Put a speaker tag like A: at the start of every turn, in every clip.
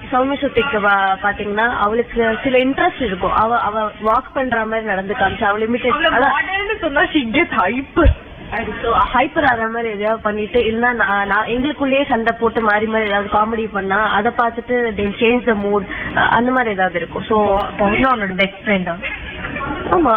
A: சௌமிய சுத்திக்கு பாத்தீங்கன்னா அவளுக்கு சில இன்ட்ரெஸ்ட் இருக்கும் அவ அவ வாக் பண்ற மாதிரி நடந்து காமிச்சு அவள் இமிட்டேட்
B: சொன்னா she gets hyper.
A: ஹைப்பர் ஆகிற மாதிரி எதையாவது பண்ணிட்டு இல்லைன்னா நான் நான் எங்களுக்குள்ளேயே சண்டை போட்டு மாறி மாறி ஏதாவது காமெடி பண்ணா அதை பார்த்துட்டு தே சேஞ்ச் த மூட் அந்த மாதிரி ஏதாவது இருக்கும் ஸோ
B: அவனோட பெஸ்ட் ஃப்ரெண்டா
A: ஆமா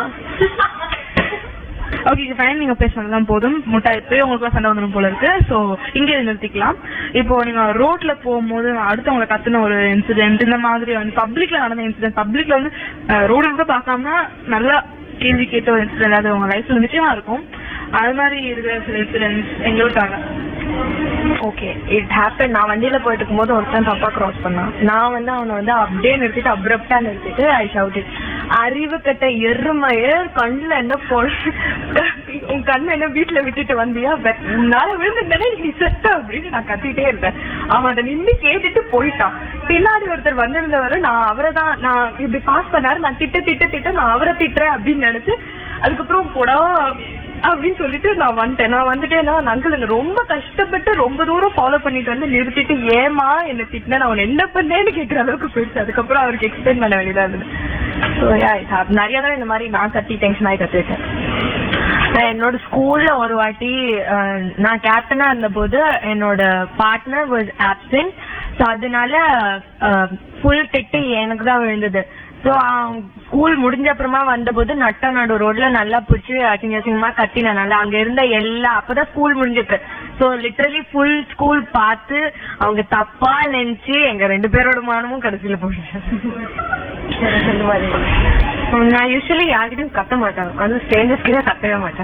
C: ஓகே ஃபைன் நீங்க பேசுனதுலாம் போதும் முட்டா இப்பவே உங்களுக்கு சண்டை வந்துடும் போல இருக்கு சோ இங்கே நிறுத்திக்கலாம் இப்போ நீங்க ரோட்ல போகும்போது அடுத்தவங்களை கத்துன ஒரு இன்சிடென்ட் இந்த மாதிரி வந்து பப்ளிக்ல நடந்த இன்சிடென்ட் பப்ளிக்ல வந்து ரோடு கூட பார்க்காம நல்லா கேள்வி கேட்ட ஒரு இன்சிடென்ட் அது உங்க லைஃப்ல நிச்சயமா இருக்கும் அது மாதிரி இருக்கிற சில இன்சிடென்ட்ஸ் எங்களுக்காக
B: ஓகே இட் ஹேப்பன் நான் வண்டியில போயிட்டு இருக்கும்போது ஒருத்தன் தப்பா கிராஸ் பண்ணான் நான் வந்து அவனை வந்து அப்படியே நிறுத்திட்டு அப்ரப்டா நிறுத்திட்டு ஐ ஷவுட் அறிவு கட்ட எருமைய கண்ணுல என்ன போட உன் கண்ணு என்ன வீட்டுல விட்டுட்டு வந்தியா பட் உன்னால விழுந்துட்டே நீ செத்த அப்படின்னு நான் கத்திட்டே இருந்தேன் அவன் அதை நின்னு கேட்டுட்டு போயிட்டான் பின்னாடி ஒருத்தர் வந்திருந்தவரு நான் அவரை தான் நான் இப்படி பாஸ் பண்ணாரு நான் திட்ட திட்ட திட்ட நான் அவரை திட்டுறேன் அப்படின்னு நினைச்சு அதுக்கப்புறம் போடா அப்படின்னு சொல்லிட்டு நான் வந்துட்டேன் நான் வந்துட்டேன்னா அந்த அங்கிள் என்ன ரொம்ப கஷ்டப்பட்டு ரொம்ப தூரம் ஃபாலோ பண்ணிட்டு வந்து நிறுத்திட்டு ஏமா என்ன திட்டின நான் அவன் என்ன பண்ணேன்னு கேட்குற அளவுக்கு போயிடுச்சு அதுக்கப்புறம் அவருக்கு எக்ஸ்பிளைன் பண்ண வேண்டியதா இருந்தது ஸோ யா நிறைய தடவை இந்த மாதிரி நான் கத்தி டென்ஷன் ஆகி கத்துக்கிட்டேன் நான் என்னோட ஸ்கூல்ல ஒரு வாட்டி அஹ், நான் கேப்டனா இருந்தபோது என்னோட பார்ட்னர் வாஸ் ஆப்சென்ட் ஸோ அதனால ஃபுல் திட்டு எனக்கு தான் விழுந்தது ஸோ ஸ்கூல் முடிஞ்ச அப்புறமா வந்தபோது நட்ட நடு ரோட்ல நல்லா பிடிச்சி அசிங்க அசிங்கமா கத்தினால அங்க இருந்த எல்லா அப்பதான் ஸ்கூல் முடிஞ்சிருக்கு ஸோ லிட்டரலி ஃபுல் ஸ்கூல் பார்த்து அவங்க தப்பா நினைச்சு எங்க ரெண்டு பேரோட மானமும் கடைசியில போயிடுச்சு அந்த மாதிரி நான் யூஸ்வலி யார்கிட்டயும் கத்த மாட்டேன் அது ஸ்டேஞ்சஸ் கிட்ட கத்தவே மாட்டேன்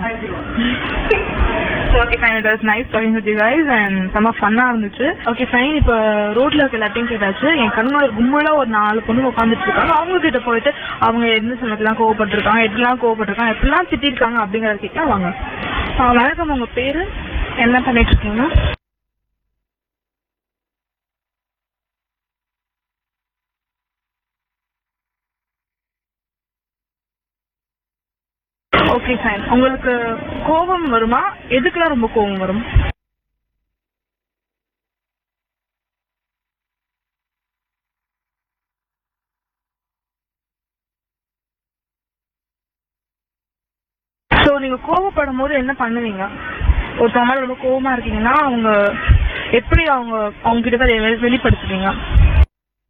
C: okay fine it was nice talking with you guys and செம்ம ஃபன்னா இருந்துச்சு ஓகே ஃபைன் இப்போ ரோட்ல இருக்க எல்லாத்தையும் கேட்டாச்சு என் கண்ணோட கும்பலா ஒரு நாலு பொண்ணு உட்காந்துட்டு இருக்காங்க அவங்க கிட்ட போயிட்டு அவங்க எந்த சமயத்துலாம் கோவப்பட்டிருக்காங்க எப்படிலாம் கோவப்பட்டிருக்காங்க எப்படிலாம் திட்டிருக்காங்க அப்படிங்கறத கேட்கலாம் வாங்க ஆ, வணக்கம் உங்க பேரு என்ன பண்ணிட்டு இருக்கீங்க ஓகே ஃபைன் உங்களுக்கு கோபம் வருமா எதுக்கெல்லாம் ரொம்ப கோபம் வரும் ஸோ நீங்க கோவப்படும் போது என்ன பண்ணுவீங்க ஒருத்தவங்க மேல ரொம்ப கோவமா இருக்கீங்கன்னா அவங்க எப்படி அவங்க அவங்க கிட்ட போய் வெளி- வெளிப்படுத்துவீங்க